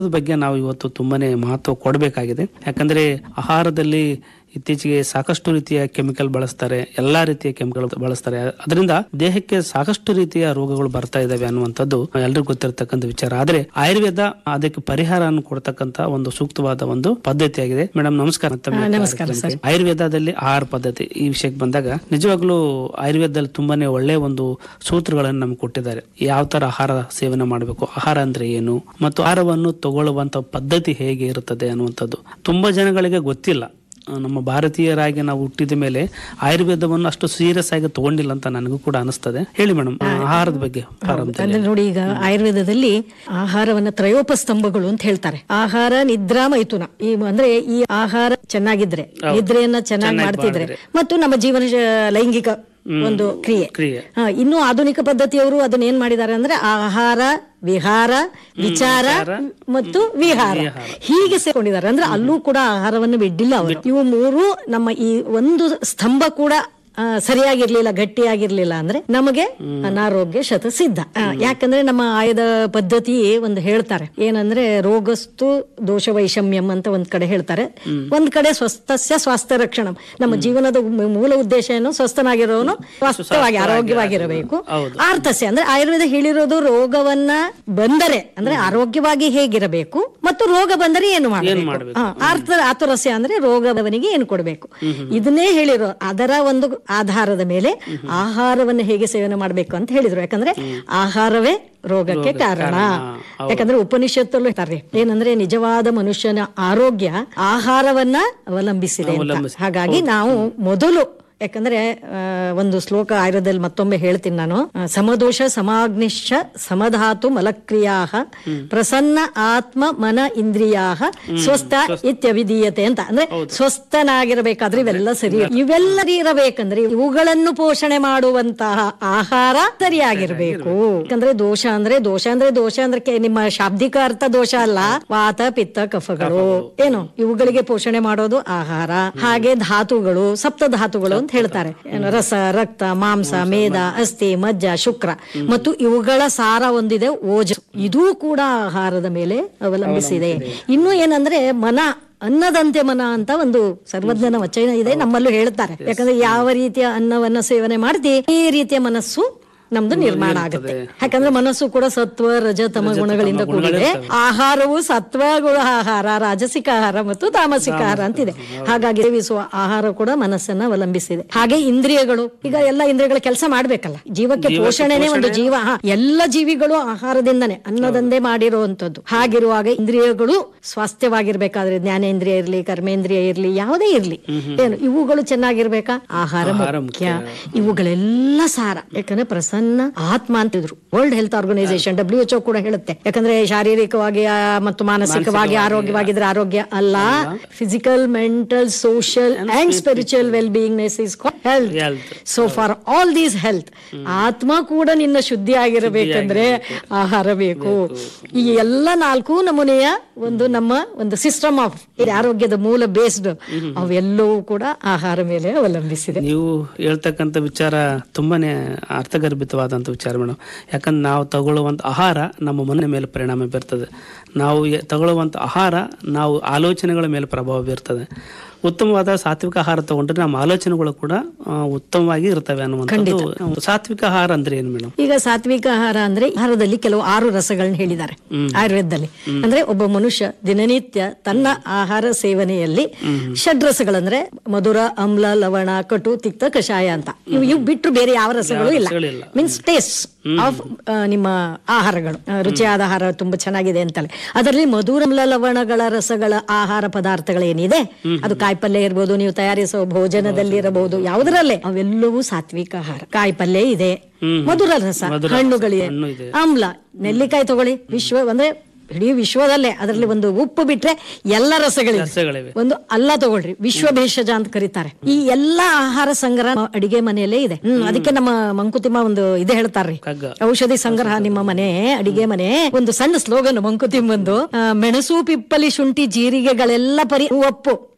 ಅದ್ರ ಬಗ್ಗೆ ನಾವು ಇವತ್ತು ತುಂಬಾನೇ ಮಹತ್ವ ಕೊಡಬೇಕಾಗಿದೆ ಯಾಕಂದ್ರೆ ಆಹಾರದಲ್ಲಿ ಇತ್ತೀಚೆಗೆ ಸಾಕಷ್ಟು ರೀತಿಯ ಕೆಮಿಕಲ್ ಬಳಸ್ತಾರೆ ಎಲ್ಲಾ ರೀತಿಯ ಕೆಮಿಕಲ್ ಬಳಸ್ತಾರೆ ಅದರಿಂದ ದೇಹಕ್ಕೆ ಸಾಕಷ್ಟು ರೀತಿಯ ರೋಗಗಳು ಬರ್ತಾ ಇದಾವೆ ಅನ್ನುವಂಥದ್ದು ಎಲ್ರಿಗೂ ಗೊತ್ತಿರತಕ್ಕಂಥ ವಿಚಾರ ಆದ್ರೆ ಆಯುರ್ವೇದ ಅದಕ್ಕೆ ಪರಿಹಾರ ಕೊಡ್ತಕ್ಕಂತ ಒಂದು ಸೂಕ್ತವಾದ ಒಂದು ಪದ್ಧತಿಯಾಗಿದೆ ಮೇಡಮ್ ನಮಸ್ಕಾರ ತಮ್ಮ ನಮಸ್ಕಾರ ಕಾರ್ಯಕ್ರಮಕ್ಕೆ. ಆಯುರ್ವೇದದಲ್ಲಿ ಆಹಾರ ಪದ್ಧತಿ ಈ ವಿಷಯಕ್ಕೆ ಬಂದಾಗ ನಿಜವಾಗ್ಲೂ ಆಯುರ್ವೇದದಲ್ಲಿ ತುಂಬಾನೇ ಒಳ್ಳೆಯ ಒಂದು ಸೂತ್ರಗಳನ್ನು ನಮ್ಗೆ ಕೊಟ್ಟಿದ್ದಾರೆ ಯಾವ ತರ ಆಹಾರ ಸೇವನೆ ಮಾಡಬೇಕು ಆಹಾರ ಅಂದ್ರೆ ಏನು ಮತ್ತು ಆಹಾರವನ್ನು ತಗೊಳ್ಳುವಂತ ಪದ್ಧತಿ ಹೇಗೆ ಇರುತ್ತದೆ ಅನ್ನುವಂಥದ್ದು ತುಂಬಾ ಜನಗಳಿಗೆ ಗೊತ್ತಿಲ್ಲ ಆ, ನಮ್ಮ ಭಾರತೀಯರಾಗಿ ನಾವು ಹುಟ್ಟಿದ ಮೇಲೆ ಆಯುರ್ವೇದವನ್ನು ಅಷ್ಟು ಸೀರಿಯಸ್ ಆಗಿ ತಗೊಂಡಿಲ್ಲ ಅಂತ ನನಗೂ ಕೂಡ ಅನಿಸ್ತದೆ ಹೇಳಿ ಮೇಡಮ್ ಆಹಾರದ ಬಗ್ಗೆ ಪ್ರಾರಂಭದಲ್ಲಿ ಅಂದ್ರೆ ನೋಡಿ ಈಗ ಆಯುರ್ವೇದದಲ್ಲಿ ಆಹಾರವನ್ನ ತ್ರಯೋಪ ಸ್ತಂಭಗಳು ಅಂತ ಹೇಳ್ತಾರೆ ಆಹಾರ ನಿದ್ರಾ ಮೈಥುನ ಈ ಅಂದ್ರೆ ಈ ಆಹಾರ ಚೆನ್ನಾಗಿದ್ರೆ ನಿದ್ರೆಯನ್ನ ಚೆನ್ನಾಗಿ ಮಾಡ್ತಿದ್ರೆ ಮತ್ತು ನಮ್ಮ ಜೀವನ ಶ- ಲೈಂಗಿಕ ಒಂದು ಕ್ರಿಯೆ ಕ್ರಿಯೆ ಹಾ, ಇನ್ನು ಆಧುನಿಕ ಪದ್ಧತಿಯವರು ಅದನ್ನ ಏನ್ ಮಾಡಿದ್ದಾರೆ ಅಂದ್ರೆ ಆಹಾರ ವಿಹಾರ ವಿಚಾರ ಮತ್ತು ವಿಹಾರ ಹೀಗೆ ಸೇರ್ಕೊಂಡಿದ್ದಾರೆ ಅಂದ್ರೆ ಅಲ್ಲೂ ಕೂಡ ಆಹಾರವನ್ನು ಬಿಡ್ಡಿಲ್ಲ ಅವರು ಇವು ಮೂರು ನಮ್ಮ ಈ ಒಂದು ಸ್ತಂಭ ಕೂಡ ಆ, ಸರಿಯಾಗಿರ್ಲಿಲ್ಲ ಗಟ್ಟಿಯಾಗಿರ್ಲಿಲ್ಲ ಅಂದ್ರೆ ನಮಗೆ ಅನಾರೋಗ್ಯ ಶತಸಿದ್ಧ ಆ, ಯಾಕಂದ್ರೆ ನಮ್ಮ ಆಯುಧ ಪದ್ಧತಿ ಒಂದು ಹೇಳ್ತಾರೆ ಏನಂದ್ರೆ ರೋಗಸ್ತು ದೋಷ ವೈಷಮ್ಯಂ ಅಂತ ಒಂದ್ ಕಡೆ ಹೇಳ್ತಾರೆ ಒಂದ್ ಕಡೆ ಸ್ವಸ್ಥಸ್ಯ ಸ್ವಾಸ್ಥ್ಯ ರಕ್ಷಣಂ ನಮ್ಮ ಜೀವನದ ಮೂ- ಮೂಲ ಉದ್ದೇಶ ಏನು ಸ್ವಸ್ಥನಾಗಿರೋನು ಸ್ವಸ್ಥವಾಗಿ ಆರೋಗ್ಯವಾಗಿರಬೇಕು ಆರ್ತಸ್ಯ ಅಂದ್ರೆ ಆಯುರ್ವೇದ ಹೇಳಿರೋದು ರೋಗವನ್ನ ಬಂದರೆ ಅಂದ್ರೆ ಆರೋಗ್ಯವಾಗಿ ಹೇಗಿರಬೇಕು ಮತ್ತು ರೋಗ ಬಂದರೆ ಏನು ಮಾಡಬೇಕು ಹಾ, ಆರ್ಥ ಆತುರಸ್ಯ ಅಂದ್ರೆ ರೋಗದವನಿಗೆ ಏನು ಕೊಡಬೇಕು ಇದನ್ನೇ ಹೇಳಿರೋ ಅದರ ಒಂದು ಆಧಾರದ ಮೇಲೆ ಆಹಾರವನ್ನು ಹೇಗೆ ಸೇವನೆ ಮಾಡಬೇಕು ಅಂತ ಹೇಳಿದ್ರು ಯಾಕಂದ್ರೆ ಆಹಾರವೇ ರೋಗಕ್ಕೆ ಕಾರಣ ಯಾಕಂದ್ರೆ ಉಪನಿಷತ್ತಲ್ಲೂ ಹೇಳ್ತಾರೆ ಏನಂದ್ರೆ ನಿಜವಾದ ಮನುಷ್ಯನ ಆರೋಗ್ಯ ಆಹಾರವನ್ನ ಅವಲಂಬಿಸಿದೆ ಅಂತ. ಹಾಗಾಗಿ ನಾವು ಮೊದಲು ಯಾಕಂದ್ರೆ ಆ, ಒಂದು ಶ್ಲೋಕ ಆಯುರ್ವೇದದಲ್ಲಿ ಮತ್ತೊಮ್ಮೆ ಹೇಳ್ತೀನಿ ನಾನು ಆ, ಸಮದೋಷ ಸಮಾಗ್ನಿಶ್ಚ ಸಮಧಾತು ಮಲಕ್ರಿಯಾ ಪ್ರಸನ್ನ ಆತ್ಮ ಮನ ಇಂದ್ರಿಯಾ ಸ್ವಸ್ಥ ಇತ್ಯವಿಧೀಯತೆ ಅಂತ ಅಂದ್ರೆ ಸ್ವಸ್ಥನಾಗಿರಬೇಕಾದ್ರೆ ಇವೆಲ್ಲ ಸರಿ ಇವೆಲ್ಲ ಇರಬೇಕಂದ್ರೆ ಇವುಗಳನ್ನು ಪೋಷಣೆ ಮಾಡುವಂತಹ ಆಹಾರ ಸರಿಯಾಗಿರ್ಬೇಕು ಯಾಕಂದ್ರೆ ದೋಷ ಅಂದ್ರೆ ದೋಷ ಅಂದ್ರೆ ದೋಷ ಅಂದ್ರೆ ಕೆ- ನಿಮ್ಮ ಶಾಬ್ದಿಕ ಅರ್ಥ ದೋಷ ಅಲ್ಲ ವಾತ ಪಿತ್ತ ಕಫಗಳು ಏನು ಇವುಗಳಿಗೆ ಪೋಷಣೆ ಮಾಡೋದು ಆಹಾರ ಹಾಗೆ ಧಾತುಗಳು ಸಪ್ತ ಧಾತುಗಳು ಅಂತ ಹೇಳ್ತಾರೆ ಏನು ರಸ ರಕ್ತ ಮಾಂಸ ಮೇದ ಅಸ್ಥಿ ಮಜ್ಜ ಶುಕ್ರ ಮತ್ತು ಇವುಗಳ ಸಾರ ಒಂದಿದೆ ಓಜ ಇದೂ ಕೂಡ ಆಹಾರದ ಮೇಲೆ ಅವಲಂಬಿಸಿದೆ ಇನ್ನು ಏನಂದ್ರೆ ಮನ ಅನ್ನದಂತೆ ಮನ ಅಂತ ಒಂದು ಸರ್ವಜ್ಞನ ವಚನ ಇದೆ ನಮ್ಮಲ್ಲೂ ಹೇಳ್ತಾರೆ ಯಾಕಂದ್ರೆ ಯಾವ ರೀತಿಯ ಅನ್ನವನ್ನ ಸೇವನೆ ಮಾಡ್ತಿ ಈ ರೀತಿಯ ಮನಸ್ಸು ನಮ್ದು ನಿರ್ಮಾಣ ಆಗುತ್ತೆ ಯಾಕಂದ್ರೆ ಮನಸ್ಸು ಕೂಡ ಸತ್ವ ರಜ ತಮ ಗುಣಗಳಿಂದ ಕೂಡಿದೆ ಆಹಾರವು ಸತ್ವ ಗುಣ ಆಹಾರ ರಾಜಸಿಕ ಆಹಾರ ಮತ್ತು ತಾಮಸಿಕ ಆಹಾರ ಅಂತಿದೆ ಹಾಗಾಗಿ ಸೇವಿಸುವ ಆಹಾರ ಕೂಡ ಮನಸ್ಸನ್ನ ಅವಲಂಬಿಸಿದೆ ಹಾಗೆ ಇಂದ್ರಿಯಗಳು ಈಗ ಎಲ್ಲ ಇಂದ್ರಿಯಗಳ ಕೆಲಸ ಮಾಡ್ಬೇಕಲ್ಲ ಜೀವಕ್ಕೆ ಪೋಷಣೆನೇ ಒಂದು ಜೀವ ಹಾ, ಎಲ್ಲ ಜೀವಿಗಳು ಆಹಾರದಿಂದನೇ ಅನ್ನದಂದೇ ಮಾಡಿರುವಂತದ್ದು ಹಾಗಿರುವಾಗ ಇಂದ್ರಿಯಗಳು ಸ್ವಾಸ್ಥ್ಯವಾಗಿರ್ಬೇಕಾದ್ರೆ ಜ್ಞಾನೇಂದ್ರಿಯ ಇರ್ಲಿ ಕರ್ಮೇಂದ್ರಿಯ ಇರ್ಲಿ ಯಾವುದೇ ಇರ್ಲಿ ಏನು ಇವುಗಳು ಚೆನ್ನಾಗಿರ್ಬೇಕಾ ಆಹಾರ ಮುಖ್ಯ ಇವುಗಳೆಲ್ಲ ಸಾರ ಯಾಕಂದ್ರೆ ಪ್ರಸನ್ನ ಆತ್ಮ ಅಂತಿದ್ರು world health organization W H ಕೂಡ ಹೇಳುತ್ತೆ ಯಾಕಂದ್ರೆ ಶಾರೀರಿಕವಾಗಿ ಆ, ಮತ್ತು ಮಾನಸಿಕವಾಗಿ ಆರೋಗ್ಯವಾಗಿದ್ರೆ ಆರೋಗ್ಯ ಅಲ್ಲ physical mental social and spiritual well beingness is health Health. So for all these health ಆತ್ಮ ಕೂಡ ನಿನ್ನ ಶುದ್ಧಿ ಆಗಿರಬೇಕಂದ್ರೆ ಆಹಾರ ಬೇಕು ಈ ಎಲ್ಲ ನಾಲ್ಕು ನಮೂನೆಯ ಒಂದು ನಮ್ಮ ಒಂದು ಸಿಸ್ಟಮ್ ಆಫ್ ಆರೋಗ್ಯದ ಮೂಲ ಬೇಸ್ಡ್ ಅವೆಲ್ಲವೂ ಕೂಡ ಆಹಾರ ಮೇಲೆ ಅವಲಂಬಿಸಿದೆ ನೀವು ಹೇಳ್ತಕ್ಕಂಥ ವಿಚಾರ ತುಂಬಾನೇ ಅರ್ಥಗರ್ಭಿತವಾದಂಥ ವಿಚಾರ ಮೇಡಮ್ ಯಾಕಂದ್ರೆ ನಾವು ತಗೊಳ್ಳುವಂಥ ಆಹಾರ ನಮ್ಮ ಮನ ಮೇಲೆ ಪರಿಣಾಮ ಬೀರ್ತದೆ ನಾವು ಎ- ತಗೊಳ್ಳುವಂಥ ಆಹಾರ ನಾವು ಆಲೋಚನೆಗಳ ಮೇಲೆ ಪ್ರಭಾವ ಬೀರ್ತದೆ ಉತ್ತಮವಾದ ಸಾತ್ವಿಕ ಆಹಾರ ತಗೊಂಡ್ರೆ ನಮ್ಮ ಆಲೋಚನೆಗಳು ಕೂಡ ಆ, ಉತ್ತಮವಾಗಿ ಇರ್ತವೆ ಅನ್ನುವಂಥದ್ದು ಸಾತ್ವಿಕ ಆಹಾರ ಅಂದ್ರೆ ಏನು ಮೇಡಮ್ ಈಗ ಸಾತ್ವಿಕ ಆಹಾರ ಅಂದ್ರೆ ಆಹಾರದಲ್ಲಿ ಕೆಲವು ಆರು ರಸಗಳನ್ನ ಹೇಳಿದ್ದಾರೆ ಆಯುರ್ವೇದದಲ್ಲಿ ಅಂದ್ರೆ ಒಬ್ಬ ಮನುಷ್ಯ ದಿನನಿತ್ಯ ತನ್ನ ಆಹಾರ ಸೇವನೆಯಲ್ಲಿ ಷಡ್ರಸಗಳಂದ್ರೆ ಮಧುರ ಅಮ್ಲ ಲವಣ ಕಟು ತಿಕ್ತ ಕಷಾಯ ಅಂತ ಇವು ಇವು ಬಿಟ್ಟರು ಬೇರೆ ಯಾವ ರಸಗಳು ಇಲ್ಲ ರಸಗಳಿಲ್ಲ. ಮೀನ್ಸ್ ಟೇಸ್ಟ್ ಆಫ್ ನಿಮ್ಮ ಆಹಾರಗಳು ಆ, ರುಚಿಯಾದ ಆಹಾರ ತುಂಬಾ ಚೆನ್ನಾಗಿದೆ ಅಂತಲೇ ಅದರಲ್ಲಿ ಮಧುರಮ್ಲ ಲವಣಗಳ ರಸಗಳ ಆಹಾರ ಪದಾರ್ಥಗಳೇನಿದೆ ಅದು ಕಾಯಿಪಲ್ಯ ಇರ್ಬೋದು ನೀವು ತಯಾರಿಸುವ ಭೋಜನದಲ್ಲಿ ಇರಬಹುದು ಯಾವುದರಲ್ಲೇ ಅವೆಲ್ಲವೂ ಸಾತ್ವಿಕ ಆಹಾರ ಕಾಯಿಪಲ್ಯ ಇದೆ ಮಧುರ ರಸ ಹಣ್ಣುಗಳಿದೆ ಹಣ್ಣು ಇದೆ. ಆಮ್ಲ ನೆಲ್ಲಿಕಾಯಿ ತಗೊಳ್ಳಿ ವಿಶ್ವ ಅಂದ್ರೆ ಇಡೀ ವಿಶ್ವದಲ್ಲೇ ಅದರಲ್ಲಿ ಒಂದು ಉಪ್ಪು ಬಿಟ್ರೆ ಎಲ್ಲ ರಸಗಳಿವೆ ರಸಗಳಿವೆ ಒಂದು ಅಲ್ಲ ತಗೊಳ್ರಿ ವಿಶ್ವ ಭೇಷಜ ಅಂತ ಕರೀತಾರೆ ಈ ಎಲ್ಲಾ ಆಹಾರ ಸಂಗ್ರಹ ನಮ್ಮ ಅಡಿಗೆ ಮನೆಯಲ್ಲೇ ಇದೆ ಹ್ಮ್ ಅದಕ್ಕೆ ನಮ್ಮ ಮಂಕುತಿಮ್ಮ ಒಂದು ಇದು ಹೇಳ್ತಾರ್ರಿ ಕಗ್ಗ ಔಷಧಿ ಸಂಗ್ರಹ ನಿಮ್ಮ ಮನೆ ಅಡಿಗೆ ಮನೆ ಒಂದು ಸಣ್ಣ ಸ್ಲೋಗನ್ ಮಂಕುತಿಮ್ಮಂದು ಆ, ಮೆಣಸು ಪಿಪ್ಪಲಿ ಶುಂಠಿ ಜೀರಿಗೆಗಳೆಲ್ಲ ಪರಿ ಒಪ್ಪು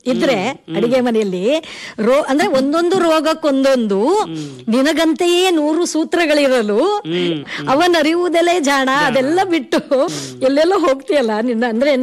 ಇದ್ರೆ ಅಡಿಗೆ ಮನೆಯಲ್ಲಿ ರೋ ಅಂದ್ರೆ ಒಂದೊಂದು ರೋಗಕ್ಕೊಂದೊಂದು ನಿನಗಂತೆಯೇ ನೂರು ಸೂತ್ರಗಳಿರಲು ಅವನರಿಯುವುದೆಲೆ ಜಾಣ ಅದೆಲ್ಲ ಬಿಟ್ಟು ಎಲ್ಲೆಲ್ಲೋ ಹೋಗ್ತೀಯಲ್ಲ ನಿನ್ನ ಅಂದ್ರೆ